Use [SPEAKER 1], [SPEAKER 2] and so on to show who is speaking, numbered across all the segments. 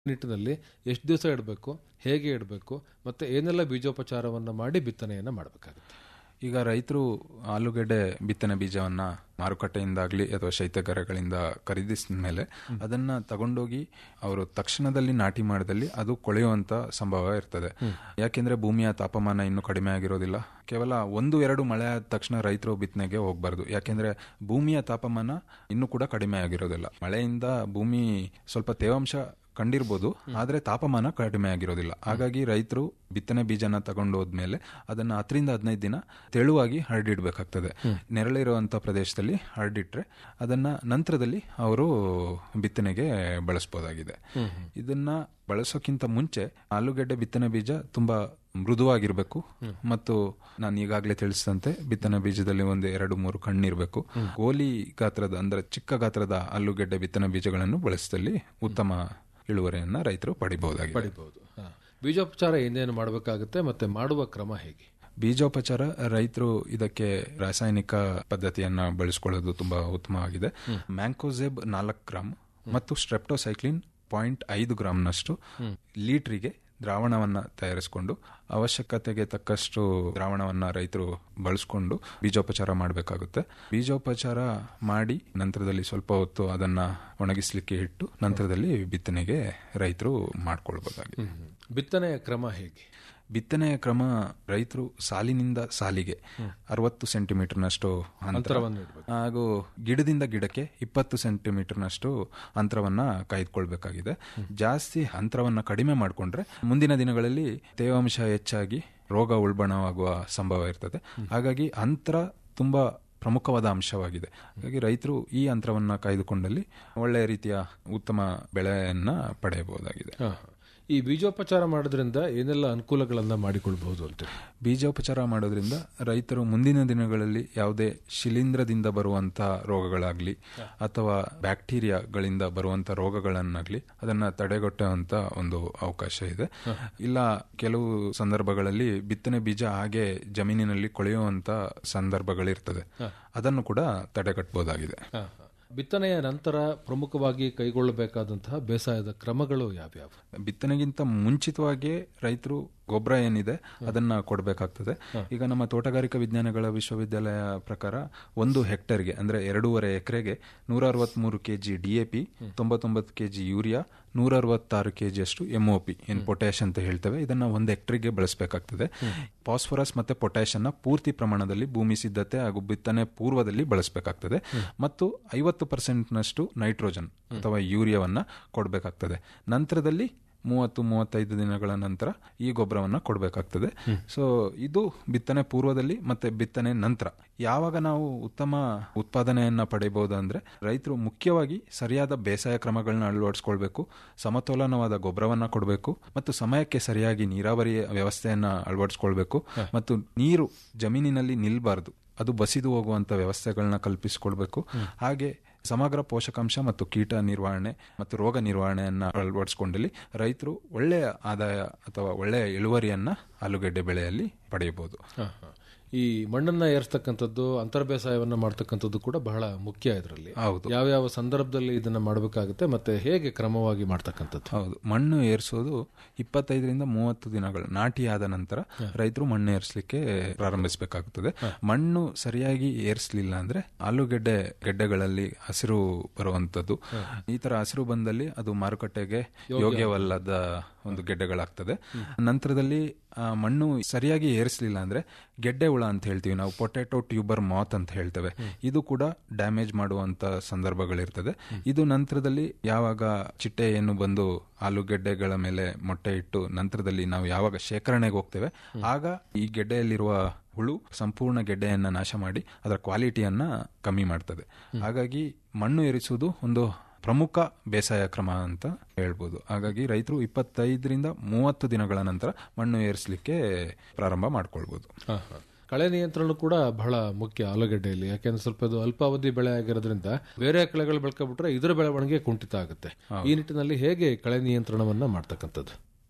[SPEAKER 1] ನಿಟ್ಟಿನಲ್ಲಿ ಎಷ್ಟು ದಿವಸ ಇಡಬೇಕು ಹೇಗೆ ಇಡಬೇಕು ಮತ್ತೆ ಏನೆಲ್ಲ ಬೀಜೋಪಚಾರವನ್ನು ಮಾಡಿ ಬಿತ್ತನೆಯನ್ನು ಮಾಡಬೇಕಾಗುತ್ತೆ
[SPEAKER 2] ಈಗ ರೈತರು ಆಲೂಗೆಡ್ಡೆ ಬಿತ್ತನೆ ಬೀಜವನ್ನ ಮಾರುಕಟ್ಟೆಯಿಂದಾಗ್ಲಿ ಅಥವಾ ಶೈತ್ಯಗಾರಗಳಿಂದ ಖರೀದಿಸಿದ ಮೇಲೆ ಅದನ್ನ ತಗೊಂಡೋಗಿ ಅವರು ತಕ್ಷಣದಲ್ಲಿ ನಾಟಿ ಮಾಡಿದಲ್ಲಿ ಅದು ಕೊಳೆಯುವಂತ ಸಂಭವ ಇರ್ತದೆ ಯಾಕೆಂದ್ರೆ ಭೂಮಿಯ ತಾಪಮಾನ ಇನ್ನೂ ಕಡಿಮೆ ಆಗಿರೋದಿಲ್ಲ ಕೇವಲ ಒಂದು ಎರಡು ಮಳೆ ಆದ ತಕ್ಷಣ ರೈತರು ಬಿತ್ತನೆಗೆ ಹೋಗ್ಬಾರ್ದು ಯಾಕೆಂದ್ರೆ ಭೂಮಿಯ ತಾಪಮಾನ ಇನ್ನೂ ಕೂಡ ಕಡಿಮೆ ಆಗಿರೋದಿಲ್ಲ ಮಳೆಯಿಂದ ಭೂಮಿ ಸ್ವಲ್ಪ ತೇವಾಂಶ ಕಂಡಿರ್ಬೋದು ಆದ್ರೆ ತಾಪಮಾನ ಕಡಿಮೆ ಆಗಿರೋದಿಲ್ಲ ಹಾಗಾಗಿ ರೈತರು ಬಿತ್ತನೆ ಬೀಜನ ತಗೊಂಡು ಹೋದ್ಮೇಲೆ ಅದನ್ನ ಹತ್ತರಿಂದ ಹದಿನೈದು ದಿನ ತೆಳುವಾಗಿ ಹರಡಿಡ್ಬೇಕಾಗ್ತದೆ ನೆರಳಿರುವಂತ ಪ್ರದೇಶದಲ್ಲಿ ಹರಡಿಟ್ರೆ ಅದನ್ನ ನಂತರದಲ್ಲಿ ಅವರು ಬಿತ್ತನೆಗೆ ಬಳಸಬಹುದಾಗಿದೆ ಇದನ್ನ ಬಳಸೋಕ್ಕಿಂತ ಮುಂಚೆ ಆಲೂಗೆಡ್ಡೆ ಬಿತ್ತನೆ ಬೀಜ ತುಂಬಾ ಮೃದುವಾಗಿರ್ಬೇಕು ಮತ್ತು ನಾನು ಈಗಾಗಲೇ ತಿಳಿಸಿದಂತೆ ಬಿತ್ತನೆ ಬೀಜದಲ್ಲಿ ಒಂದು ಎರಡು ಮೂರು ಕಣ್ಣಿರ್ಬೇಕು ಗೋಲಿ ಗಾತ್ರದ ಅಂದ್ರೆ ಚಿಕ್ಕ ಗಾತ್ರದ ಆಲೂಗೆಡ್ಡೆ ಬಿತ್ತನೆ ಬೀಜಗಳನ್ನು ಬಳಸಿದಲ್ಲಿ ಉತ್ತಮ ಇಳುವರಿಯನ್ನ ರೈತರು ಪಡಿಬಹುದಾಗಿದೆ
[SPEAKER 1] ಪಡಿಬಹುದು ಬೀಜೋಪಚಾರ ಏನೇನು ಮಾಡಬೇಕಾಗುತ್ತೆ ಮತ್ತೆ ಮಾಡುವ ಕ್ರಮ ಹೇಗೆ
[SPEAKER 2] ಬೀಜೋಪಚಾರ ರೈತರು ಇದಕ್ಕೆ ರಾಸಾಯನಿಕ ಪದ್ಧತಿಯನ್ನ ಬಳಸಿಕೊಳ್ಳೋದು ತುಂಬಾ ಉತ್ತಮವಾಗಿದೆ ಮ್ಯಾಂಕೋಸೆಬ್ ನಾಲ್ಕು ಗ್ರಾಮ್ ಮತ್ತು ಸ್ಟ್ರೆಪ್ಟೋಸೈಕ್ಲಿನ್ ಪಾಯಿಂಟ್ ಐದು ಗ್ರಾಮ್ನಷ್ಟು ಲೀಟ್ರಿಗೆ ದ್ರಾವಣವನ್ನ ತಯಾರಿಸಿಕೊಂಡು ಅವಶ್ಯಕತೆಗೆ ತಕ್ಕಷ್ಟು ದ್ರಾವಣವನ್ನ ರೈತರು ಬಳಸ್ಕೊಂಡು ಬೀಜೋಪಚಾರ ಮಾಡಬೇಕಾಗುತ್ತೆ ಬೀಜೋಪಚಾರ ಮಾಡಿ ನಂತರದಲ್ಲಿ ಸ್ವಲ್ಪ ಹೊತ್ತು ಅದನ್ನ ಒಣಗಿಸ್ಲಿಕ್ಕೆ ಇಟ್ಟು ನಂತರದಲ್ಲಿ ಬಿತ್ತನೆಗೆ ರೈತರು ಮಾಡ್ಕೊಳ್ಬಹುದಾಗಿದೆ
[SPEAKER 1] ಬಿತ್ತನೆಯ ಕ್ರಮ ಹೇಗೆ
[SPEAKER 2] ಬಿತ್ತನೆಯ ಕ್ರಮ ರೈತರು ಸಾಲಿನಿಂದ ಸಾಲಿಗೆ ಅರವತ್ತು ಸೆಂಟಿಮೀಟರ್ನಷ್ಟು ಅಂತರ
[SPEAKER 1] ಅಂತರವನ್ನು ಇಡಬೇಕು
[SPEAKER 2] ಹಾಗೂ ಗಿಡದಿಂದ ಗಿಡಕ್ಕೆ ಇಪ್ಪತ್ತು ಸೆಂಟಿಮೀಟರ್ನಷ್ಟು ಅಂತರವನ್ನ ಕಾಯ್ದುಕೊಳ್ಬೇಕಾಗಿದೆ ಜಾಸ್ತಿ ಅಂತರವನ್ನ ಕಡಿಮೆ ಮಾಡಿಕೊಂಡ್ರೆ ಮುಂದಿನ ದಿನಗಳಲ್ಲಿ ತೇವಾಂಶ ಹೆಚ್ಚಾಗಿ ರೋಗ ಉಲ್ಬಣವಾಗುವ ಸಂಭವ ಇರ್ತದೆ ಹಾಗಾಗಿ ಅಂತರ ತುಂಬಾ ಪ್ರಮುಖವಾದ ಅಂಶವಾಗಿದೆ ಹಾಗಾಗಿ ರೈತರು ಈ ಅಂತರವನ್ನ ಕಾಯ್ದುಕೊಂಡಲ್ಲಿ ಒಳ್ಳೆಯ ರೀತಿಯ ಉತ್ತಮ ಬೆಳೆಯನ್ನ ಪಡೆಯಬಹುದಾಗಿದೆ
[SPEAKER 1] ಹಾ, ಹಾ. ಈ ಬೀಜೋಪಚಾರ ಮಾಡೋದ್ರಿಂದ ಏನೆಲ್ಲ ಅನುಕೂಲಗಳನ್ನ ಮಾಡಿಕೊಳ್ಬಹುದು ಅಂತ
[SPEAKER 2] ಬೀಜೋಪಚಾರ ಮಾಡೋದ್ರಿಂದ ರೈತರು ಮುಂದಿನ ದಿನಗಳಲ್ಲಿ ಯಾವುದೇ ಶಿಲೀಂಧ್ರದಿಂದ ಬರುವಂತ ರೋಗಗಳಾಗ್ಲಿ ಅಥವಾ ಬ್ಯಾಕ್ಟೀರಿಯಾಗಳಿಂದ ಬರುವಂತ ರೋಗಗಳನ್ನಾಗ್ಲಿ ಅದನ್ನ ತಡೆಗಟ್ಟುವಂತ ಒಂದು ಅವಕಾಶ ಇದೆ ಇಲ್ಲ ಕೆಲವು ಸಂದರ್ಭಗಳಲ್ಲಿ ಬಿತ್ತನೆ ಬೀಜ ಹಾಗೆ ಜಮೀನಿನಲ್ಲಿ ಕೊಳೆಯುವಂತ ಸಂದರ್ಭಗಳಿರ್ತದೆ ಅದನ್ನು ಕೂಡ ತಡೆಗಟ್ಟಬಹುದಾಗಿದೆ
[SPEAKER 1] ಹಾ, ಹಾ. ಬಿತ್ತನೆಯ ನಂತರ ಪ್ರಮುಖವಾಗಿ ಕೈಗೊಳ್ಳಬೇಕಾದಂತಹ ಬೇಸಾಯದ ಕ್ರಮಗಳು ಯಾವ್ಯಾವು
[SPEAKER 2] ಬಿತ್ತನೆಗಿಂತ ಮುಂಚಿತವಾಗಿಯೇ ರೈತರು ಗೊಬ್ಬರ ಏನಿದೆ ಅದನ್ನ ಕೊಡಬೇಕಾಗ್ತದೆ ಈಗ ನಮ್ಮ ತೋಟಗಾರಿಕಾ ವಿಜ್ಞಾನಗಳ ವಿಶ್ವವಿದ್ಯಾಲಯ ಪ್ರಕಾರ ಒಂದು ಹೆಕ್ಟರ್ಗೆ ಅಂದ್ರೆ ಎರಡೂವರೆ ಎಕರೆಗೆ ನೂರ ಅರವತ್ಮೂರು ಕೆಜಿ ಡಿಎಪಿ ತೊಂಬತ್ತೊಂಬತ್ತು ಕೆಜಿ ಯೂರಿಯಾ ನೂರ ಅರವತ್ತಾರು ಕೆಜಿ ಅಷ್ಟು ಎಂಒಪಿ ಏನ್ ಪೊಟ್ಯಾಶ್ ಅಂತ ಹೇಳ್ತೇವೆ ಇದನ್ನ ಒಂದು ಹೆಕ್ಟರ್ಗೆ ಬಳಸಬೇಕಾಗ್ತದೆ ಫಾಸ್ಫರಸ್ ಮತ್ತೆ ಪೊಟ್ಯಾಶ್ ಅನ್ನ ಪೂರ್ತಿ ಪ್ರಮಾಣದಲ್ಲಿ ಭೂಮಿ ಸಿದ್ಧತೆ ಹಾಗೂ ಬಿತ್ತನೆ ಪೂರ್ವದಲ್ಲಿ ಬಳಸಬೇಕಾಗ್ತದೆ ಮತ್ತು ಐವತ್ತು ಪರ್ಸೆಂಟ್ನಷ್ಟು ನೈಟ್ರೋಜನ್ ಅಥವಾ ಯೂರಿಯಾವನ್ನ ಕೊಡಬೇಕಾಗ್ತದೆ ನಂತರದಲ್ಲಿ ಮೂವತ್ತು ಮೂವತ್ತೈದು ದಿನಗಳ ನಂತರ ಈ ಗೊಬ್ಬರವನ್ನ ಕೊಡಬೇಕಾಗ್ತದೆ ಸೊ ಇದು ಬಿತ್ತನೆ ಪೂರ್ವದಲ್ಲಿ ಮತ್ತೆ ಬಿತ್ತನೆ ನಂತರ ಯಾವಾಗ ನಾವು ಉತ್ತಮ ಉತ್ಪಾದನೆಯನ್ನ ಪಡೆಯಬಹುದು ಅಂದ್ರೆ ರೈತರು ಮುಖ್ಯವಾಗಿ ಸರಿಯಾದ ಬೇಸಾಯ ಕ್ರಮಗಳನ್ನ ಅಳವಡಿಸ್ಕೊಳ್ಬೇಕು ಸಮತೋಲನವಾದ ಗೊಬ್ಬರವನ್ನ ಕೊಡಬೇಕು ಮತ್ತು ಸಮಯಕ್ಕೆ ಸರಿಯಾಗಿ ನೀರಾವರಿ ವ್ಯವಸ್ಥೆಯನ್ನ ಅಳವಡಿಸ್ಕೊಳ್ಬೇಕು ಮತ್ತು ನೀರು ಜಮೀನಿನಲ್ಲಿ ನಿಲ್ಬಾರ್ದು ಅದು ಬಸಿದು ಹೋಗುವಂತ ವ್ಯವಸ್ಥೆಗಳನ್ನ ಕಲ್ಪಿಸಿಕೊಳ್ಬೇಕು ಹಾಗೆ ಸಮಗ್ರ ಪೋಷಕಾಂಶ ಮತ್ತು ಕೀಟ ನಿರ್ವಹಣೆ ಮತ್ತು ರೋಗ ನಿರ್ವಹಣೆಯನ್ನ ಅಳವಡಿಸಿಕೊಂಡಲ್ಲಿ ರೈತರು ಒಳ್ಳೆಯ ಆದಾಯ ಅಥವಾ ಒಳ್ಳೆಯ ಇಳುವರಿಯನ್ನ ಆಲೂಗೆಡ್ಡೆ ಬೆಳೆಯಲ್ಲಿ ಪಡೆಯಬಹುದು
[SPEAKER 1] ಹಾ, ಹಾ. ಈ ಮಣ್ಣನ್ನ ಏರ್ಸ್ತಕ್ಕಂಥದ್ದು ಅಂತರ್ ಬೇಸಾಯವನ್ನ ಮಾಡ್ತಕ್ಕಂಥದ್ದು ಕೂಡ ಬಹಳ ಮುಖ್ಯ ಇದರಲ್ಲಿ
[SPEAKER 2] ಹೌದು
[SPEAKER 1] ಯಾವ್ಯಾವ ಸಂದರ್ಭದಲ್ಲಿ ಇದನ್ನ ಮಾಡಬೇಕಾಗುತ್ತೆ ಮತ್ತೆ ಹೇಗೆ ಕ್ರಮವಾಗಿ ಮಾಡ್ತಕ್ಕಂಥದ್ದು
[SPEAKER 2] ಹೌದು ಮಣ್ಣು ಏರಿಸೋದು ಇಪ್ಪತ್ತೈದರಿಂದ ಮೂವತ್ತು ದಿನಗಳು ನಾಟಿ ಆದ ನಂತರ ರೈತರು ಮಣ್ಣು ಏರಿಸಲಿಕ್ಕೆ ಪ್ರಾರಂಭಿಸಬೇಕಾಗುತ್ತದೆ ಮಣ್ಣು ಸರಿಯಾಗಿ ಏರಿಸಲಿಲ್ಲ ಅಂದ್ರೆ ಆಲೂಗೆಡ್ಡೆ ಗೆಡ್ಡೆಗಳಲ್ಲಿ ಹಸಿರು ಬರುವಂತದ್ದು ಈ ತರ ಹಸಿರು ಬಂದಲ್ಲಿ ಅದು ಮಾರುಕಟ್ಟೆಗೆ ಯೋಗ್ಯವಲ್ಲದ ಒಂದು ಗೆಡ್ಡೆಗಳಾಗ್ತದೆ ನಂತರದಲ್ಲಿ ಆ ಮಣ್ಣು ಸರಿಯಾಗಿ ಏರಿಸಲಿಲ್ಲ ಅಂದ್ರೆ ಗೆಡ್ಡೆ ಹುಳ ಅಂತ ಹೇಳ್ತೀವಿ ನಾವು ಪೊಟ್ಯಾಟೊ ಟ್ಯೂಬರ್ ಮಾತ್ ಅಂತ ಹೇಳ್ತೇವೆ ಇದು ಕೂಡ ಡ್ಯಾಮೇಜ್ ಮಾಡುವಂತ ಸಂದರ್ಭಗಳಿರ್ತದೆ ಇದು ನಂತರದಲ್ಲಿ ಯಾವಾಗ ಚಿಟ್ಟೆ ಏನು ಬಂದು ಆಲೂಗೆಡ್ಡೆಗಳ ಮೇಲೆ ಮೊಟ್ಟೆ ಇಟ್ಟು ನಂತರದಲ್ಲಿ ನಾವು ಯಾವಾಗ ಶೇಖರಣೆಗೆ ಹೋಗ್ತೇವೆ ಆಗ ಈ ಗೆಡ್ಡೆಯಲ್ಲಿರುವ ಹುಳು ಸಂಪೂರ್ಣ ಗೆಡ್ಡೆಯನ್ನ ನಾಶ ಮಾಡಿ ಅದರ ಕ್ವಾಲಿಟಿಯನ್ನ ಕಮ್ಮಿ ಮಾಡ್ತದೆ ಹಾಗಾಗಿ ಮಣ್ಣು ಏರಿಸುವುದು ಒಂದು ಪ್ರಮುಖ ಬೇಸಾಯ ಕ್ರಮ ಅಂತ ಹೇಳ್ಬೋದು ಹಾಗಾಗಿ ರೈತರು ಇಪ್ಪತ್ತೈದರಿಂದ ಮೂವತ್ತು ದಿನಗಳ ನಂತರ ಮಣ್ಣು ಏರಿಸಲಿಕ್ಕೆ ಪ್ರಾರಂಭ ಮಾಡ್ಕೊಳ್ಬೋದು
[SPEAKER 1] ಹಾ, ಹಾ. ಕಳೆ ನಿಯಂತ್ರಣ ಕೂಡ ಬಹಳ ಮುಖ್ಯ ಆಲೂಗಡ್ಡೆಯಲ್ಲಿ ಯಾಕೆಂದ್ರೆ ಸ್ವಲ್ಪ ಇದು ಅಲ್ಪಾವಧಿ ಬೆಳೆ ಆಗಿರೋದ್ರಿಂದ ಬೇರೆ ಕಳೆಗಳು ಬೆಳ್ಕೊಬಿಟ್ರೆ ಇದರ ಬೆಳವಣಿಗೆ ಕುಂಠಿತ ಆಗುತ್ತೆ ಈ ನಿಟ್ಟಿನಲ್ಲಿ ಹೇಗೆ ಕಳೆ ನಿಯಂತ್ರಣವನ್ನ ಮಾಡ್ತಕ್ಕಂಥದ್ದು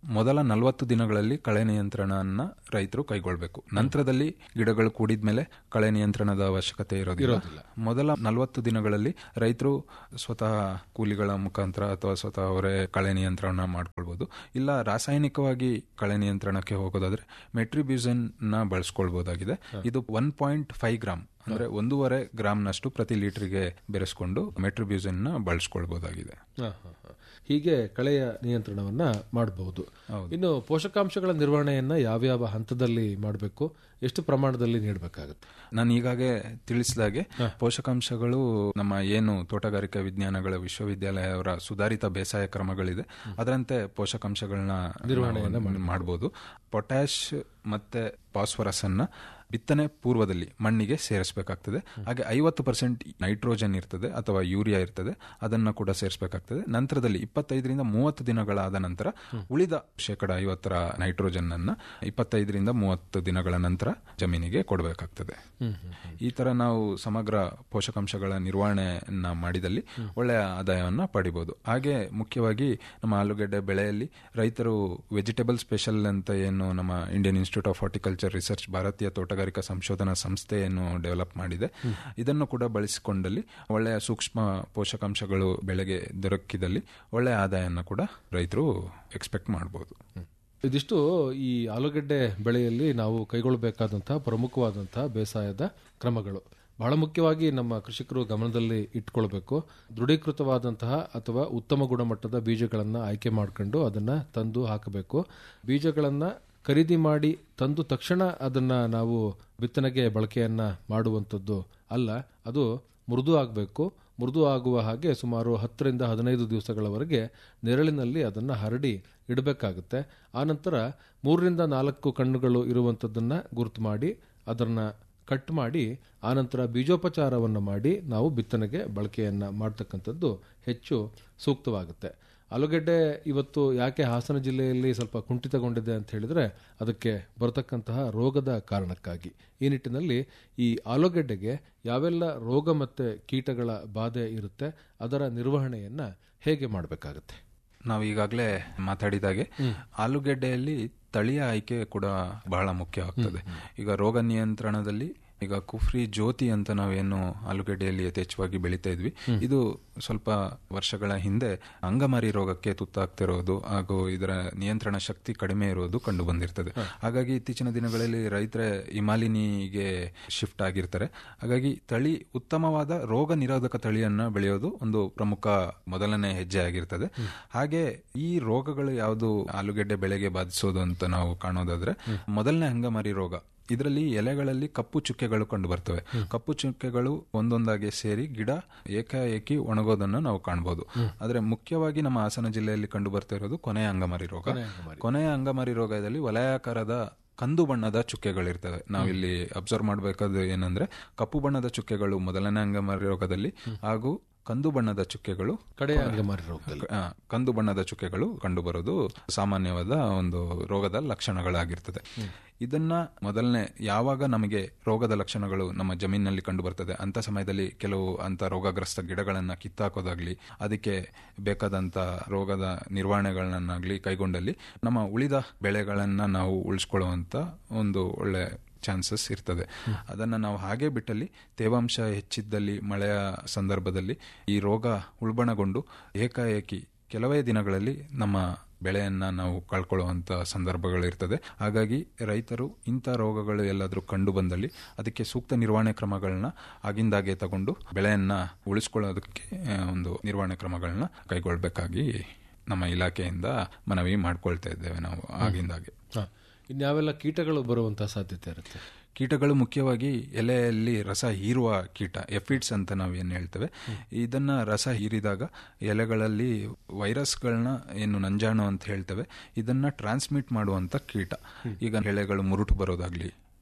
[SPEAKER 2] ಮೊದಲ ನಲವತ್ತು ದಿನಗಳಲ್ಲಿ ಕಳೆ ನಿಯಂತ್ರಣನ ರೈತರು ಕೈಗೊಳ್ಬೇಕು ನಂತರದಲ್ಲಿ ಗಿಡಗಳು ಕೂಡಿದ್ಮೇಲೆ ಕಳೆ ನಿಯಂತ್ರಣದ ಅವಶ್ಯಕತೆ ಇರೋದಿಲ್ಲ ಮೊದಲ ನಲವತ್ತು ದಿನಗಳಲ್ಲಿ ರೈತರು ಸ್ವತಃ ಕೂಲಿಗಳ ಮುಖಾಂತರ ಅಥವಾ ಸ್ವತಃ ಅವರೇ ಕಳೆ ನಿಯಂತ್ರಣ ಮಾಡ್ಕೊಳ್ಬಹುದು ಇಲ್ಲ ರಾಸಾಯನಿಕವಾಗಿ ಕಳೆ ನಿಯಂತ್ರಣಕ್ಕೆ ಹೋಗೋದಾದ್ರೆ ಮೆಟ್ರಿಬ್ಯೂಸನ್ ನ ಬಳಸ್ಕೊಳ್ಬಹುದಾಗಿದೆ ಇದು ಒನ್ ಪಾಯಿಂಟ್ ಫೈವ್ ಗ್ರಾಮ್ ಅಂದ್ರೆ ಒಂದೂವರೆ ಗ್ರಾಮ್ನಷ್ಟು ಪ್ರತಿ ಲೀಟರ್ಗೆ ಬೆರೆಸ್ಕೊಂಡು ಮೆಟ್ರಿಬ್ಯೂಸನ್ ನ ಬಳಸ್ಕೊಳ್ಬಹುದಾಗಿದೆ
[SPEAKER 1] ಹ, ಹ, ಹ. ಹೀಗೆ ಕಳೆಯ ನಿಯಂತ್ರಣವನ್ನ ಮಾಡಬಹುದು ಇನ್ನು ಪೋಷಕಾಂಶಗಳ ನಿರ್ವಹಣೆಯನ್ನ ಯಾವ್ಯಾವ ಹಂತದಲ್ಲಿ ಮಾಡಬೇಕು ಎಷ್ಟು ಪ್ರಮಾಣದಲ್ಲಿ ನೀಡಬೇಕಾಗುತ್ತೆ
[SPEAKER 2] ನಾನು ಈಗಾಗಲೇ ತಿಳಿಸಿದಾಗೆ ಪೋಷಕಾಂಶಗಳು ನಮ್ಮ ಏನು ತೋಟಗಾರಿಕಾ ವಿಜ್ಞಾನಗಳ ವಿಶ್ವವಿದ್ಯಾಲಯ ಅವರ ಸುಧಾರಿತ ಬೇಸಾಯ ಕ್ರಮಗಳಿದೆ ಅದರಂತೆ ಪೋಷಕಾಂಶಗಳನ್ನ ನಿರ್ವಹಣೆಯನ್ನ ಮಾಡಬಹುದು ಪೊಟ್ಯಾಶ್ ಮತ್ತೆ ಫಾಸ್ಫರಸ್ ಅನ್ನ ಬಿತ್ತನೆ ಪೂರ್ವದಲ್ಲಿ ಮಣ್ಣಿಗೆ ಸೇರಿಸಬೇಕಾಗ್ತದೆ ಹಾಗೆ ಐವತ್ತು ಪರ್ಸೆಂಟ್ ನೈಟ್ರೋಜನ್ ಇರ್ತದೆ ಅಥವಾ ಯೂರಿಯಾ ಇರ್ತದೆ ಅದನ್ನ ಕೂಡ ಸೇರಿಸಬೇಕಾಗ್ತದೆ ನಂತರದಲ್ಲಿ ಇಪ್ಪತ್ತೈದರಿಂದ ಮೂವತ್ತು ದಿನಗಳಾದ ನಂತರ ಉಳಿದ ಶೇಕಡ ಐವತ್ತರ ನೈಟ್ರೋಜನ್ ಅನ್ನ ಇಪ್ಪತ್ತೈದರಿಂದ ಮೂವತ್ತು ದಿನಗಳ ನಂತರ ಜಮೀನಿಗೆ ಕೊಡಬೇಕಾಗ್ತದೆ ಈ ತರ ನಾವು ಸಮಗ್ರ ಪೋಷಕಾಂಶಗಳ ನಿರ್ವಹಣೆಯನ್ನ ಮಾಡಿದಲ್ಲಿ ಒಳ್ಳೆಯ ಆದಾಯವನ್ನ ಪಡಿಬಹುದು ಹಾಗೆ ಮುಖ್ಯವಾಗಿ ನಮ್ಮ ಆಲೂಗೆಡ್ಡೆ ಬೆಳೆಯಲ್ಲಿ ರೈತರು ವೆಜಿಟೇಬಲ್ ಸ್ಪೆಷಲ್ ಅಂತ ಏನು ನಮ್ಮ Indian Institute of Horticulture Research ಭಾರತೀಯ ತೋಟಗಾರಿಕಾ ಸಂಶೋಧನಾ ಸಂಸ್ಥೆಯನ್ನು ಡೆವಲಪ್ ಮಾಡಿದೆ ಇದನ್ನು ಕೂಡ ಬಳಸಿಕೊಂಡಲ್ಲಿ ಒಳ್ಳೆಯ ಸೂಕ್ಷ್ಮ ಪೋಷಕಾಂಶಗಳು ಬೆಳೆಗೆ ದೊರಕಿದಲ್ಲಿ ಒಳ್ಳೆಯ ಆದಾಯನ ಕೂಡ ರೈತರು ಎಕ್ಸ್ಪೆಕ್ಟ್ ಮಾಡಬಹುದು
[SPEAKER 1] ಇದಿಷ್ಟು ಈ ಆಲೂಗೆಡ್ಡೆ ಬೆಳೆಯಲ್ಲಿ ನಾವು ಕೈಗೊಳ್ಳಬೇಕಾದಂತಹ ಪ್ರಮುಖವಾದಂತಹ ಬೇಸಾಯದ ಕ್ರಮಗಳು ಬಹಳ ಮುಖ್ಯವಾಗಿ ನಮ್ಮ ಕೃಷಿಕರು ಗಮನದಲ್ಲಿ ಇಟ್ಕೊಳ್ಬೇಕು ದೃಢೀಕೃತವಾದಂತಹ ಅಥವಾ ಉತ್ತಮ ಗುಣಮಟ್ಟದ ಬೀಜಗಳನ್ನು ಆಯ್ಕೆ ಮಾಡ್ಕೊಂಡು ಅದನ್ನ ತಂದು ಹಾಕಬೇಕು ಬೀಜಗಳನ್ನ ಖರೀದಿ ಮಾಡಿ ತಂದು ತಕ್ಷಣ ಅದನ್ನ ನಾವು ಬಿತ್ತನೆಗೆ ಬಳಕೆಯನ್ನ ಮಾಡುವಂಥದ್ದು ಅಲ್ಲ ಅದು ಮೃದು ಆಗಬೇಕು ಮೃದು ಆಗುವ ಹಾಗೆ ಸುಮಾರು ಹತ್ತರಿಂದ ಹದಿನೈದು ದಿವಸಗಳವರೆಗೆ ನೆರಳಿನಲ್ಲಿ ಅದನ್ನು ಹರಡಿ ಇಡಬೇಕಾಗುತ್ತೆ ಆನಂತರ ಮೂರರಿಂದ ನಾಲ್ಕು ಕಣ್ಣುಗಳು ಇರುವಂಥದ್ದನ್ನು ಗುರುತು ಮಾಡಿ ಅದನ್ನು ಕಟ್ ಮಾಡಿ ಆನಂತರ ಬೀಜೋಪಚಾರವನ್ನು ಮಾಡಿ ನಾವು ಬಿತ್ತನೆಗೆ ಬಳಕೆಯನ್ನು ಮಾಡ್ತಕ್ಕಂಥದ್ದು ಹೆಚ್ಚು ಸೂಕ್ತವಾಗುತ್ತೆ ಆಲೂಗೆಡ್ಡೆ ಇವತ್ತು ಯಾಕೆ ಹಾಸನ ಜಿಲ್ಲೆಯಲ್ಲಿ ಸ್ವಲ್ಪ ಕುಂಠಿತಗೊಂಡಿದೆ ಅಂತ ಹೇಳಿದ್ರೆ ಅದಕ್ಕೆ ಬರತಕ್ಕಂತಹ ರೋಗದ ಕಾರಣಕ್ಕಾಗಿ ಈ ನಿಟ್ಟಿನಲ್ಲಿ ಈ ಆಲೂಗೆಡ್ಡೆಗೆ ಯಾವೆಲ್ಲ ರೋಗ ಮತ್ತೆ ಕೀಟಗಳ ಬಾಧೆ ಇರುತ್ತೆ ಅದರ ನಿರ್ವಹಣೆಯನ್ನ ಹೇಗೆ ಮಾಡಬೇಕಾಗುತ್ತೆ
[SPEAKER 2] ನಾವು ಈಗಾಗಲೇ ಮಾತಾಡಿದಾಗೆ ಆಲೂಗೆಡ್ಡೆಯಲ್ಲಿ ತಳಿಯ ಆಯ್ಕೆ ಕೂಡ ಬಹಳ ಮುಖ್ಯವಾಗ್ತದೆ ಈಗ ರೋಗ ನಿಯಂತ್ರಣದಲ್ಲಿ ಈಗ ಕುಫ್ರಿ ಜ್ಯೋತಿ ಅಂತ ನಾವೇನು ಆಲೂಗಡ್ಡೆಯಲ್ಲಿ ಯಥೇಚ್ಛವಾಗಿ ಬೆಳೀತಾ ಇದ್ವಿ ಇದು ಸ್ವಲ್ಪ ವರ್ಷಗಳ ಹಿಂದೆ ಅಂಗಮಾರಿ ರೋಗಕ್ಕೆ ತುತ್ತಾಗ್ತಿರೋದು ಹಾಗೂ ಇದರ ನಿಯಂತ್ರಣ ಶಕ್ತಿ ಕಡಿಮೆ ಇರೋದು ಕಂಡು ಬಂದಿರ್ತದೆ ಹಾಗಾಗಿ ಇತ್ತೀಚಿನ ದಿನಗಳಲ್ಲಿ ರೈತರ ಇಮಾಲಿನಿಗೆ ಶಿಫ್ಟ್ ಆಗಿರ್ತಾರೆ ಹಾಗಾಗಿ ತಳಿ ಉತ್ತಮವಾದ ರೋಗ ನಿರೋಧಕ ತಳಿಯನ್ನ ಬೆಳೆಯೋದು ಒಂದು ಪ್ರಮುಖ ಮೊದಲನೇ ಹೆಜ್ಜೆ ಆಗಿರ್ತದೆ ಹಾಗೆ ಈ ರೋಗಗಳು ಯಾವುದು ಆಲೂಗೆಡ್ಡೆ ಬೆಳೆಗೆ ಬಾಧಿಸೋದು ಅಂತ ನಾವು ಕಾಣೋದಾದ್ರೆ ಮೊದಲನೇ ಅಂಗಮಾರಿ ರೋಗ ಇದರಲ್ಲಿ ಎಲೆಗಳಲ್ಲಿ ಕಪ್ಪು ಚುಕ್ಕೆಗಳು ಕಂಡು ಬರ್ತವೆ ಕಪ್ಪು ಚುಕ್ಕೆಗಳು ಒಂದೊಂದಾಗಿ ಸೇರಿ ಗಿಡ ಏಕಾಏಕಿ ಒಣಗೋದನ್ನು ನಾವು ಕಾಣಬಹುದು ಆದ್ರೆ ಮುಖ್ಯವಾಗಿ ನಮ್ಮ ಹಾಸನ ಜಿಲ್ಲೆಯಲ್ಲಿ ಕಂಡು ಬರ್ತಾ ಇರೋದು ಕೊನೆಯ ಅಂಗಮಾರಿ ರೋಗ ಕೊನೆಯ ಅಂಗಮಾರಿ ರೋಗದಲ್ಲಿ ವಲಯಾಕಾರದ ಕಂದು ಬಣ್ಣದ ಚುಕ್ಕೆಗಳಿರ್ತವೆ ನಾವಿಲ್ಲಿ ಅಬ್ಸರ್ವ್ ಮಾಡಬೇಕಾದ ಏನಂದ್ರೆ ಕಪ್ಪು ಬಣ್ಣದ ಚುಕ್ಕೆಗಳು ಮೊದಲನೇ ಅಂಗಮಾರಿ ರೋಗದಲ್ಲಿ ಹಾಗೂ ಕಂದು ಬಣ್ಣದ ಚುಕ್ಕೆಗಳು
[SPEAKER 1] ಕಡೆಯ ಅಂಗಮಾರಿ ರೋಗದಲ್ಲಿ
[SPEAKER 2] ಆ, ಕಂದು ಬಣ್ಣದ ಚುಕ್ಕೆಗಳು ಕಂಡುಬರೋದು ಸಾಮಾನ್ಯವಾದ ಒಂದು ರೋಗದ ಲಕ್ಷಣಗಳಾಗಿರ್ತದೆ ಇದನ್ನ ಮೊದಲನೇ ಯಾವಾಗ ನಮಗೆ ರೋಗದ ಲಕ್ಷಣಗಳು ನಮ್ಮ ಜಮೀನಿನಲ್ಲಿ ಕಂಡು ಬರ್ತದೆ ಅಂತ ಸಮಯದಲ್ಲಿ ಕೆಲವು ಅಂತ ರೋಗಗ್ರಸ್ತ ಗಿಡಗಳನ್ನ ಕಿತ್ತಾಕೋದಾಗ್ಲಿ ಅದಕ್ಕೆ ಬೇಕಾದಂತ ರೋಗದ ನಿರ್ವಹಣೆಗಳನ್ನಾಗ್ಲಿ ಕೈಗೊಂಡಲ್ಲಿ ನಮ್ಮ ಉಳಿದ ಬೆಳೆಗಳನ್ನ ನಾವು ಉಳಿಸ್ಕೊಳ್ಳುವಂತ ಒಂದು ಒಳ್ಳೆ ಚಾನ್ಸಸ್ ಇರ್ತದೆ ಅದನ್ನ ನಾವು ಹಾಗೆ ಬಿಟ್ಟಲ್ಲಿ ತೇವಾಂಶ ಹೆಚ್ಚಿದ್ದಲ್ಲಿ ಮಳೆಯ ಸಂದರ್ಭದಲ್ಲಿ ಈ ರೋಗ ಉಲ್ಬಣಗೊಂಡು ಏಕಾಏಕಿ ಕೆಲವೇ ದಿನಗಳಲ್ಲಿ ನಮ್ಮ ಬೆಳೆಯನ್ನ ನಾವು ಕಳ್ಕೊಳ್ಳುವಂತ ಸಂದರ್ಭಗಳು ಇರ್ತದೆ ಹಾಗಾಗಿ ರೈತರು ಇಂಥ ರೋಗಗಳು ಎಲ್ಲಾದರೂ ಕಂಡು ಬಂದಲ್ಲಿ ಅದಕ್ಕೆ ಸೂಕ್ತ ನಿರ್ವಹಣೆ ಕ್ರಮಗಳನ್ನ ಆಗಿಂದಾಗೆ ತಗೊಂಡು ಬೆಳೆಯನ್ನ ಉಳಿಸ್ಕೊಳ್ಳೋದಕ್ಕೆ ಆ, ಒಂದು ನಿರ್ವಹಣೆ ಕ್ರಮಗಳನ್ನ ಕೈಗೊಳ್ಳಬೇಕಾಗಿ ನಮ್ಮ ಇಲಾಖೆಯಿಂದ ಮನವಿ ಮಾಡ್ಕೊಳ್ತಾ ಇದ್ದೇವೆ ನಾವು ಆಗಿಂದಾಗೆ
[SPEAKER 1] ಹ. ಇನ್ಯಾವೆಲ್ಲ ಕೀಟಗಳು ಬರುವಂತಹ ಸಾಧ್ಯತೆ ಇರುತ್ತೆ
[SPEAKER 2] ಕೀಟಗಳು ಮುಖ್ಯವಾಗಿ ಎಲೆಯಲ್ಲಿ ರಸ ಹೀರುವ ಕೀಟ ಎಫಿಡ್ಸ್ ಅಂತ ನಾವು ಏನು ಹೇಳ್ತೇವೆ ಇದನ್ನ ರಸ ಹೀರಿದಾಗ ಎಲೆಗಳಲ್ಲಿ ವೈರಸ್ಗಳನ್ನ ಏನು ನಂಜಾಣು ಅಂತ ಹೇಳ್ತೇವೆ ಇದನ್ನ ಟ್ರಾನ್ಸ್ಮಿಟ್ ಮಾಡುವಂತ ಕೀಟ ಈಗ ಎಲೆಗಳು ಮುರುಟು ಬರೋದಾಗ್ಲಿ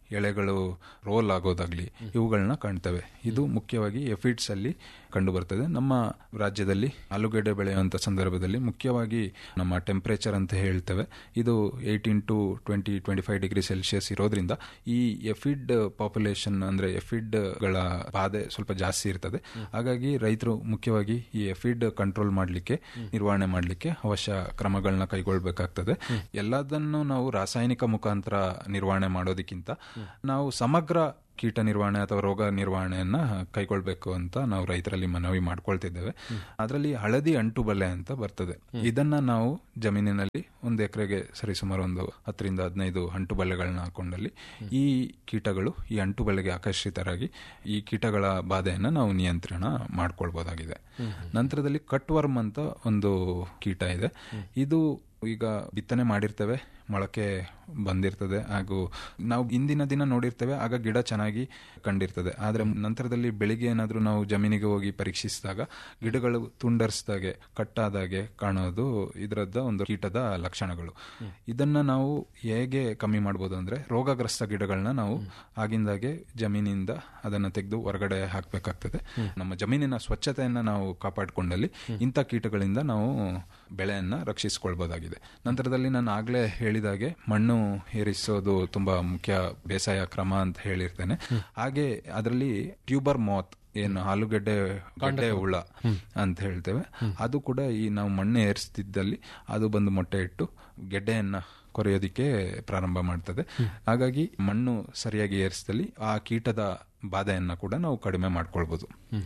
[SPEAKER 2] ಎಳೆಗಳು ರೋಲ್ ಆಗೋದಾಗ್ಲಿ ಇವುಗಳನ್ನ ಕಾಣ್ತೇವೆ ಇದು ಮುಖ್ಯವಾಗಿ ಎಫಿಡ್ಸ್ ಅಲ್ಲಿ ಕಂಡು ಬರ್ತದೆ ನಮ್ಮ ರಾಜ್ಯದಲ್ಲಿ ಆಲೂಗೆಡ್ಡೆ ಬೆಳೆಯುವಂತ ಸಂದರ್ಭದಲ್ಲಿ ಮುಖ್ಯವಾಗಿ ನಮ್ಮ ಟೆಂಪರೇಚರ್ ಅಂತ ಹೇಳ್ತೇವೆ ಇದು eighteen to twenty twenty five degree Celsius ಇರೋದ್ರಿಂದ ಈ ಎಫಿಡ್ ಪಾಪ್ಯುಲೇಷನ್ ಅಂದ್ರೆ ಎಫಿಡ್ ಗಳ ಬಾಧೆ ಸ್ವಲ್ಪ ಜಾಸ್ತಿ ಇರ್ತದೆ ಹಾಗಾಗಿ ರೈತರು ಮುಖ್ಯವಾಗಿ ಈ ಎಫಿಡ್ ಕಂಟ್ರೋಲ್ ಮಾಡಲಿಕ್ಕೆ ನಿರ್ವಹಣೆ ಮಾಡಲಿಕ್ಕೆ ಅವಶ್ಯ ಕ್ರಮಗಳನ್ನ ಕೈಗೊಳ್ಳಬೇಕಾಗ್ತದೆ ಎಲ್ಲದನ್ನು ನಾವು ರಾಸಾಯನಿಕ ಮುಖಾಂತರ ನಿರ್ವಹಣೆ ಮಾಡೋದಕ್ಕಿಂತ ನಾವು ಸಮಗ್ರ ಕೀಟ ನಿರ್ವಹಣೆ ಅಥವಾ ರೋಗ ನಿರ್ವಹಣೆಯನ್ನ ಕೈಗೊಳ್ಬೇಕು ಅಂತ ನಾವು ರೈತರಲ್ಲಿ ಮನವಿ ಮಾಡ್ಕೊಳ್ತಿದ್ದೇವೆ ಅದರಲ್ಲಿ ಹಳದಿ ಅಂಟು ಬಲೆ ಅಂತ ಬರ್ತದೆ ಇದನ್ನ ನಾವು ಜಮೀನಿನಲ್ಲಿ ಒಂದು ಎಕರೆಗೆ ಸರಿಸುಮಾರು ಒಂದು ಹತ್ತರಿಂದ ಹದಿನೈದು ಅಂಟು ಬಲೆಗಳನ್ನ ಹಾಕೊಂಡಲ್ಲಿ ಈ ಕೀಟಗಳು ಈ ಅಂಟು ಬಲೆಗೆ ಆಕರ್ಷಿತರಾಗಿ ಈ ಕೀಟಗಳ ಬಾಧೆಯನ್ನ ನಾವು ನಿಯಂತ್ರಣ ಮಾಡ್ಕೊಳ್ಬಹುದಾಗಿದೆ ನಂತರದಲ್ಲಿ ಕಟ್ ವರ್ಮ್ ಅಂತ ಒಂದು ಕೀಟ ಇದೆ ಇದು ಈಗ ಬಿತ್ತನೆ ಮಾಡಿರ್ತೇವೆ ಮೊಳಕೆ ಬಂದಿರ್ತದೆ ಹಾಗೂ ನಾವು ಇಂದಿನ ದಿನ ನೋಡಿರ್ತೇವೆ ಆಗ ಗಿಡ ಚೆನ್ನಾಗಿ ಕಂಡಿರ್ತದೆ ಆದ್ರೆ ನಂತರದಲ್ಲಿ ಬೆಳಿಗ್ಗೆ ಏನಾದ್ರೂ ನಾವು ಜಮೀನಿಗೆ ಹೋಗಿ ಪರೀಕ್ಷಿಸಿದಾಗ ಗಿಡಗಳು ತುಂಡರಿಸಿದಾಗೆ ಕಟ್ಟಾದಾಗೆ ಕಾಣೋದು ಇದರದ ಒಂದು ಕೀಟದ ಲಕ್ಷಣಗಳು ಇದನ್ನ ನಾವು ಹೇಗೆ ಕಮ್ಮಿ ಮಾಡ್ಬೋದು ಅಂದ್ರೆ ರೋಗಗ್ರಸ್ತ ಗಿಡಗಳನ್ನ ನಾವು ಆಗಿಂದಾಗೆ ಜಮೀನಿಂದ ಅದನ್ನ ತೆಗೆದು ಹೊರಗಡೆ ಹಾಕಬೇಕಾಗ್ತದೆ ನಮ್ಮ ಜಮೀನಿನ ಸ್ವಚ್ಛತೆಯನ್ನ ನಾವು ಕಾಪಾಡಿಕೊಂಡಲ್ಲಿ ಇಂಥ ಕೀಟಗಳಿಂದ ನಾವು ಬೆಳೆಯನ್ನ ರಕ್ಷಿಸಿಕೊಳ್ಬಹುದಾಗಿದೆ ನಂತರದಲ್ಲಿ ನಾನು ಆಗ್ಲೇ ಹೇಳಿದಾಗೆ ಮಣ್ಣು ಏರಿಸೋದು ತುಂಬಾ ಮುಖ್ಯ ಬೇಸಾಯ ಕ್ರಮ ಅಂತ ಹೇಳಿರ್ತೇನೆ ಹಾಗೆ ಅದರಲ್ಲಿ ಟ್ಯೂಬರ್ ಮಾತ್ ಏನು ಆಲೂಗಡ್ಡೆ ಗಡ್ಡೆ ಹುಳ ಅಂತ ಹೇಳ್ತೇವೆ ಅದು ಕೂಡ ಈ ನಾವು ಮಣ್ಣು ಏರಿಸ್ತಿದ್ದಲ್ಲಿ ಅದು ಬಂದು ಮೊಟ್ಟೆ ಇಟ್ಟು ಗೆಡ್ಡೆಯನ್ನ ಕೊರೆಯೋದಿಕ್ಕೆ ಪ್ರಾರಂಭ ಮಾಡ್ತದೆ ಹಾಗಾಗಿ ಮಣ್ಣು ಸರಿಯಾಗಿ ಏರಿಸಿದಲ್ಲಿ ಆ ಕೀಟದ ಬಾಧೆಯನ್ನ ಕೂಡ ನಾವು ಕಡಿಮೆ ಮಾಡ್ಕೊಳ್ಬಹುದು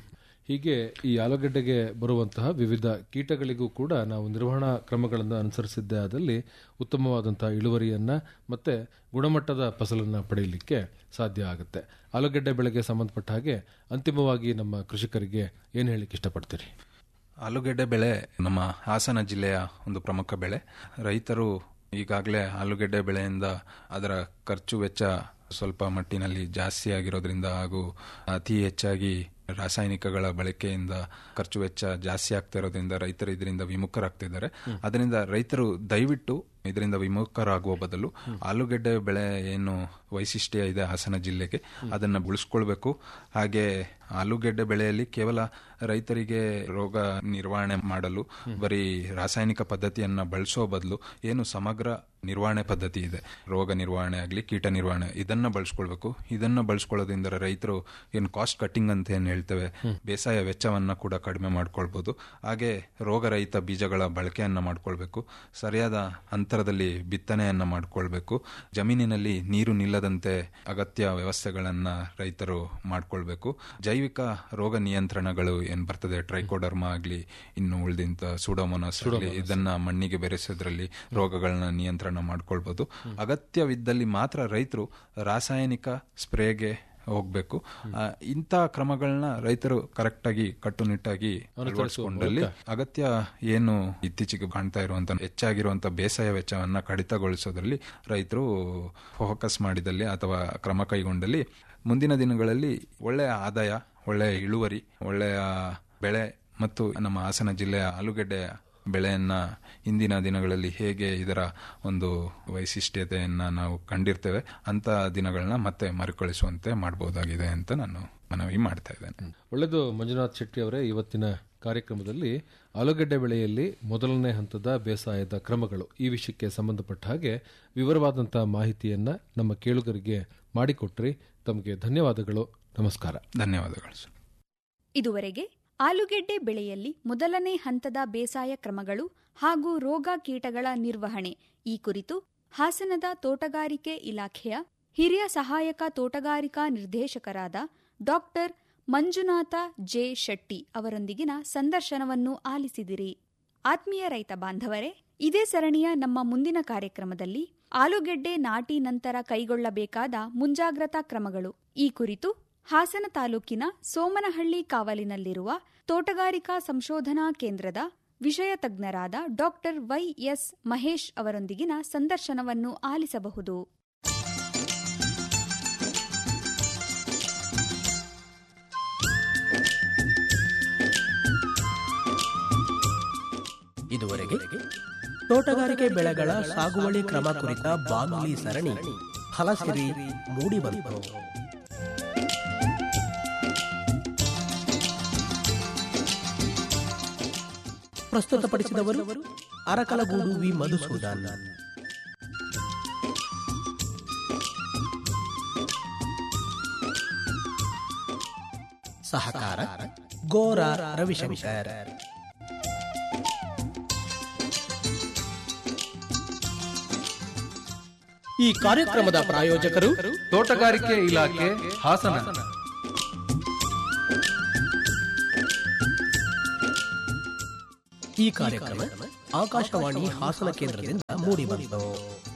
[SPEAKER 1] ಹೀಗೆ ಈ ಆಲೂಗಡ್ಡೆಗೆ ಬರುವಂತಹ ವಿವಿಧ ಕೀಟಗಳಿಗೂ ಕೂಡ ನಾವು ನಿರ್ವಹಣಾ ಕ್ರಮಗಳನ್ನು ಅನುಸರಿಸಿದ್ದೇ ಆದಲ್ಲಿ ಉತ್ತಮವಾದಂತಹ ಇಳುವರಿಯನ್ನ ಮತ್ತೆ ಗುಣಮಟ್ಟದ ಫಸಲನ್ನ ಪಡೆಯಲಿಕ್ಕೆ ಸಾಧ್ಯ ಆಗುತ್ತೆ ಆಲೂಗಡ್ಡೆ ಬೆಳೆಗೆ ಸಂಬಂಧಪಟ್ಟ ಹಾಗೆ ಅಂತಿಮವಾಗಿ ನಮ್ಮ ಕೃಷಿಕರಿಗೆ ಏನು ಹೇಳಲಿಕ್ಕೆ ಇಷ್ಟಪಡ್ತೀರಿ
[SPEAKER 2] ಆಲೂಗೆಡ್ಡೆ ಬೆಳೆ ನಮ್ಮ ಹಾಸನ ಜಿಲ್ಲೆಯ ಒಂದು ಪ್ರಮುಖ ಬೆಳೆ ರೈತರು ಈಗಾಗಲೇ ಆಲೂಗೆಡ್ಡೆ ಬೆಳೆಯಿಂದ ಅದರ ಖರ್ಚು ವೆಚ್ಚ ಸ್ವಲ್ಪ ಮಟ್ಟಿನಲ್ಲಿ ಜಾಸ್ತಿ ಆಗಿರೋದ್ರಿಂದ ಹಾಗೂ ಅತಿ ಹೆಚ್ಚಾಗಿ ರಾಸಾಯನಿಕಗಳ ಬಳಕೆಯಿಂದ ಖರ್ಚು ವೆಚ್ಚ ಜಾಸ್ತಿ ಆಗ್ತಾ ಇರೋದ್ರಿಂದ ರೈತರು ಇದರಿಂದ ವಿಮುಖರಾಗ್ತಿದ್ದಾರೆ ಅದರಿಂದ ರೈತರು ದಯವಿಟ್ಟು ಇದರಿಂದ ವಿಮುಖರಾಗುವ ಬದಲು ಆಲೂಗೆಡ್ಡೆ ಬೆಳೆ ಏನು ವೈಶಿಷ್ಟ್ಯ ಇದೆ ಹಾಸನ ಜಿಲ್ಲೆಗೆ ಅದನ್ನ ಉಳಿಸ್ಕೊಳ್ಬೇಕು ಹಾಗೆ ಆಲೂಗೆಡ್ಡೆ ಬೆಳೆಯಲ್ಲಿ ಕೇವಲ ರೈತರಿಗೆ ರೋಗ ನಿರ್ವಹಣೆ ಮಾಡಲು ಬರೀ ರಾಸಾಯನಿಕ ಪದ್ಧತಿಯನ್ನ ಬಳಸೋ ಬದಲು ಏನು ಸಮಗ್ರ ನಿರ್ವಹಣೆ ಪದ್ಧತಿ ಇದೆ ರೋಗ ನಿರ್ವಹಣೆ ಆಗಲಿ ಕೀಟ ನಿರ್ವಹಣೆ ಇದನ್ನ ಬಳಸ್ಕೊಳ್ಬೇಕು ಇದನ್ನ ಬಳಸ್ಕೊಳ್ಳೋದ್ರಿಂದ ರೈತರು ಏನು ಕಾಸ್ಟ್ ಕಟ್ಟಿಂಗ್ ಅಂತ ಏನ್ ಹೇಳ್ತೇವೆ ಬೇಸಾಯ ವೆಚ್ಚವನ್ನ ಕೂಡ ಕಡಿಮೆ ಮಾಡ್ಕೊಳ್ಬಹುದು ಹಾಗೆ ರೋಗರಹಿತ ಬೀಜಗಳ ಬಳಕೆಯನ್ನ ಮಾಡ್ಕೊಳ್ಬೇಕು ಸರಿಯಾದ ಅಂತರದಲ್ಲಿ ಬಿತ್ತನೆಯನ್ನ ಮಾಡ್ಕೊಳ್ಬೇಕು ಜಮೀನಿನಲ್ಲಿ ನೀರು ನಿಲ್ಲದಂತೆ ಅಗತ್ಯ ವ್ಯವಸ್ಥೆಗಳನ್ನ ರೈತರು ಮಾಡ್ಕೊಳ್ಬೇಕು ಜೈವಿಕ ರೋಗ ನಿಯಂತ್ರಣಗಳು ಏನ್ ಬರ್ತದೆ ಟ್ರೈಕೋಡರ್ಮಾ ಆಗ್ಲಿ ಇನ್ನು ಉಳಿದಿಂತ ಸೂಡೋಮೋನಾಸ್ ಆಗಲಿ ಇದನ್ನ ಮಣ್ಣಿಗೆ ಬೆರೆಸೋದ್ರಲ್ಲಿ ರೋಗಗಳನ್ನ ನಿಯಂತ್ರಣ ಮಾಡ್ಕೊಳ್ಬಹುದು ಅಗತ್ಯವಿದ್ದಲ್ಲಿ ಮಾತ್ರ ರೈತರು ರಾಸಾಯನಿಕ ಸ್ಪ್ರೇಗೆ ಹೋಗ್ಬೇಕು ಆ, ಇಂಥ ಕ್ರಮಗಳನ್ನ ರೈತರು ಕರೆಕ್ಟ್ ಆಗಿ ಕಟ್ಟುನಿಟ್ಟಾಗಿ ಅಳವಡಿಸಿಕೊಂಡಲ್ಲಿ ಅಗತ್ಯ ಏನು ಇತ್ತೀಚೆಗೆ ಕಾಣ್ತಾ ಇರುವಂತ ಹೆಚ್ಚಾಗಿರುವಂತ ಬೇಸಾಯ ವೆಚ್ಚವನ್ನ ಕಡಿತಗೊಳಿಸೋದ್ರಲ್ಲಿ ರೈತರು ಫೋಕಸ್ ಮಾಡಿದಲ್ಲಿ ಅಥವಾ ಕ್ರಮ ಕೈಗೊಂಡಲ್ಲಿ ಮುಂದಿನ ದಿನಗಳಲ್ಲಿ ಒಳ್ಳೆಯ ಆದಾಯ ಒಳ್ಳೆಯ ಇಳುವರಿ ಒಳ್ಳೆಯ ಬೆಳೆ ಮತ್ತು ನಮ್ಮ ಹಾಸನ ಜಿಲ್ಲೆಯ ಆಲೂಗೆಡ್ಡೆ ಬೆಳೆಯನ್ನ ಇಂದಿನ ದಿನಗಳಲ್ಲಿ ಹೇಗೆ ಇದರ ಒಂದು ವೈಶಿಷ್ಟ್ಯತೆಯನ್ನ ನಾವು ಕಂಡಿರ್ತೇವೆ ಅಂತ ದಿನಗಳನ್ನ ಮತ್ತೆ ಮರುಕಳಿಸುವಂತೆ ಮಾಡಬಹುದಾಗಿದೆ ಅಂತ ನಾನು ಮನವಿ ಮಾಡ್ತಾ ಇದ್ದೇನೆ
[SPEAKER 1] ಒಳ್ಳೆಯದು ಮಂಜುನಾಥ್ ಶೆಟ್ಟಿ ಅವರೇ ಇವತ್ತಿನ ಕಾರ್ಯಕ್ರಮದಲ್ಲಿ ಆಲೂಗಡ್ಡೆ ಬೆಳೆಯಲ್ಲಿ ಮೊದಲನೇ ಹಂತದ ಬೇಸಾಯದ ಕ್ರಮಗಳು ಈ ವಿಷಯಕ್ಕೆ ಸಂಬಂಧಪಟ್ಟ ಹಾಗೆ ವಿವರವಾದಂತಹ ಮಾಹಿತಿಯನ್ನ ನಮ್ಮ ಕೇಳುಗರಿಗೆ ಮಾಡಿಕೊಟ್ರಿ ತಮಗೆ ಧನ್ಯವಾದಗಳು ನಮಸ್ಕಾರ
[SPEAKER 2] ಧನ್ಯವಾದಗಳು ಸರ್
[SPEAKER 3] ಇದುವರೆಗೆ ಆಲೂಗೆಡ್ಡೆ ಬೆಳೆಯಲ್ಲಿ ಮೊದಲನೇ ಹಂತದ ಬೇಸಾಯ ಕ್ರಮಗಳು ಹಾಗೂ ರೋಗ ಕೀಟಗಳ ನಿರ್ವಹಣೆ ಈ ಕುರಿತು ಹಾಸನದ ತೋಟಗಾರಿಕೆ ಇಲಾಖೆಯ ಹಿರಿಯ ಸಹಾಯಕ ತೋಟಗಾರಿಕಾ ನಿರ್ದೇಶಕರಾದ ಡಾಕ್ಟರ್ ಮಂಜುನಾಥ ಜೆ ಶೆಟ್ಟಿ ಅವರೊಂದಿಗಿನ ಸಂದರ್ಶನವನ್ನು ಆಲಿಸಿದಿರಿ ಆತ್ಮೀಯ ರೈತ ಬಾಂಧವರೇ ಇದೇ ಸರಣಿಯ ನಮ್ಮ ಮುಂದಿನ ಕಾರ್ಯಕ್ರಮದಲ್ಲಿ ಆಲೂಗೆಡ್ಡೆ ನಾಟಿ ನಂತರ ಕೈಗೊಳ್ಳಬೇಕಾದ ಮುಂಜಾಗ್ರತಾ ಕ್ರಮಗಳು ಈ ಕುರಿತು ಹಾಸನ ತಾಲೂಕಿನ ಸೋಮನಹಳ್ಳಿ ಕಾವಲಿನಲ್ಲಿರುವ ತೋಟಗಾರಿಕಾ ಸಂಶೋಧನಾ ಕೇಂದ್ರದ ವಿಷಯ ತಜ್ಞರಾದ ಡಾಕ್ಟರ್ ವೈಎಸ್ ಮಹೇಶ್ ಅವರೊಂದಿಗಿನ ಸಂದರ್ಶನವನ್ನು ಆಲಿಸಬಹುದು
[SPEAKER 4] ಇದುವರೆಗೆ ತೋಟಗಾರಿಕೆ ಬೆಳೆಗಳ ಸಾಗುವಳಿ ಕ್ರಮ ಕುರಿತ ಬಾನುಲಿ ಸರಣಿ ಫಲಸಿರಿ ಮೂಡಿ ಬಂತು ಪ್ರಸ್ತುತಪಡಿಸಿದವರು ಅರಕಲಗೂಡು ವಿ ಮಧುಸೂದನ್ ಸಹಕಾರ ಗೋರ ರವಿಶಂಕರ್ ಈ ಕಾರ್ಯಕ್ರಮದ ಪ್ರಾಯೋಜಕರು
[SPEAKER 1] ತೋಟಗಾರಿಕೆ ಇಲಾಖೆ ಹಾಸನ
[SPEAKER 4] ಈ ಕಾರ್ಯಕ್ರಮ ಆಕಾಶವಾಣಿ ಹಾಸನ ಕೇಂದ್ರದಿಂದ ಮೂಡಿಬಂತು